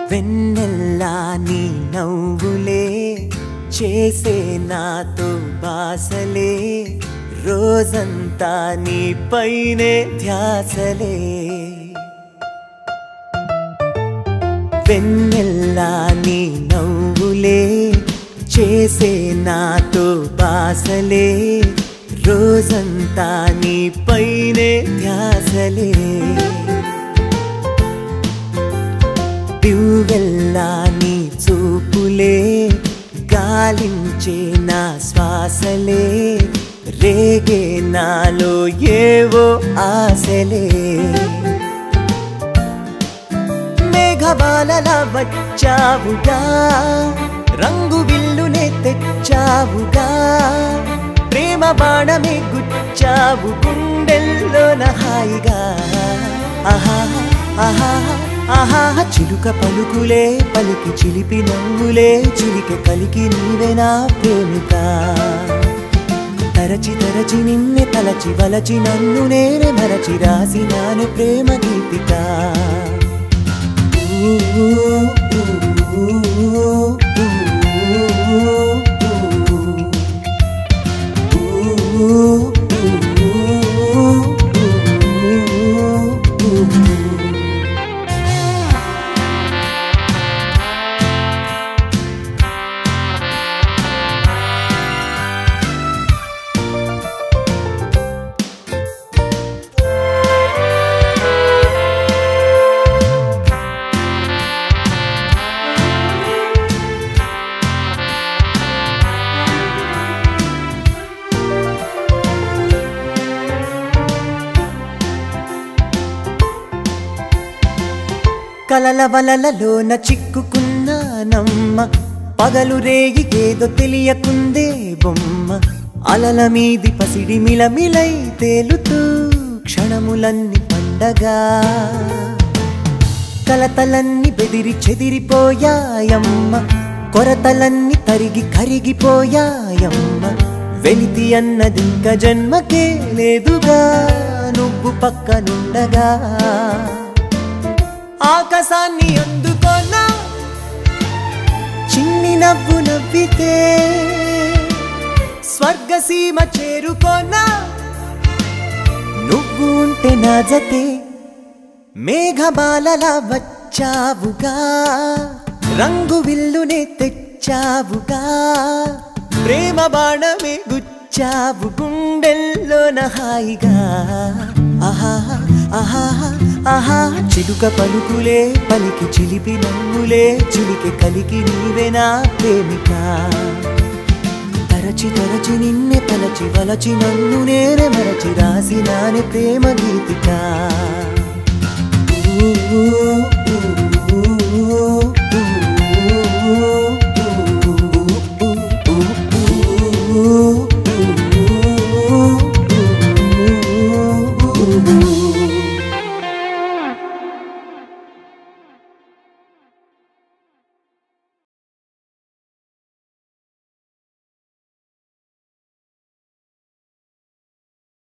vanilla నీ నవ్వులే చేసే నాతో బాసలే రోజంతా నీ పైనే ధ్యాసలే వెన్నెల్లా నీ నవ్వులే చేసే నాతో బాసలే రోజంతా నీ పైనే ధ్యాసలే దివ్వెల్లా నీ చూపులే గాలించే నా శ్వాసలే రేగే నాలో ఏవో ఆశలే మేఘమాలలా వచ్చావుగా రంగు విల్లునే తెచ్చావుగా ప్రేమ బాణమే గుచ్చావు గుండెల్లోన హాయిగా ఆహా ఆహా ఆహా చిలుక పలుకులే పలికి చిలిపి నవ్వులే చిలిక కలికి నీవే నా ప్రేమిక తరచి తరచి నిన్నే తలచి వలచి నన్ను నేనే మరచి రాసి నానే ప్రేమ గీతిక కలల వలలలోన చిక్కుకున్నానమ్మ పగలు రేగి ఏదో తెలియకుందే బొమ్మ అలల మీది పసిడి మిలమిలై తేలుతూ క్షణములన్నీ పండగా కలతలన్నీ బెదిరి చెదిరిపోయాయమ్మ కొరతలన్నీ తరిగి కరిగిపోయాయమ్మ వెలితి అన్నదింక జన్మకే లేదుగా నువ్వు పక్కనుండగా ఆకాశాన్ని అందుకోనా చిన్ని నవ్వు నవ్వితే స్వర్గసీమ చేరుకోనా నువ్వు ఉంటే నా జతే మేఘమాలలా వచ్చావుగా రంగు విల్లునే తెచ్చావుగా ప్రేమ బాణమే గుచ్చావు గుండెల్లోన హాయిగా ఆహా ఆహా ఆహా చిలుక పలుకులే పలికి చిలిపి నవ్వులే చిలికి కలికి నీవే నా ప్రేమిక తరచి తరచి నిన్నే తలచి వలచి నన్ను నేనే మరచి రాసి నానే ప్రేమ గీతిక ఊ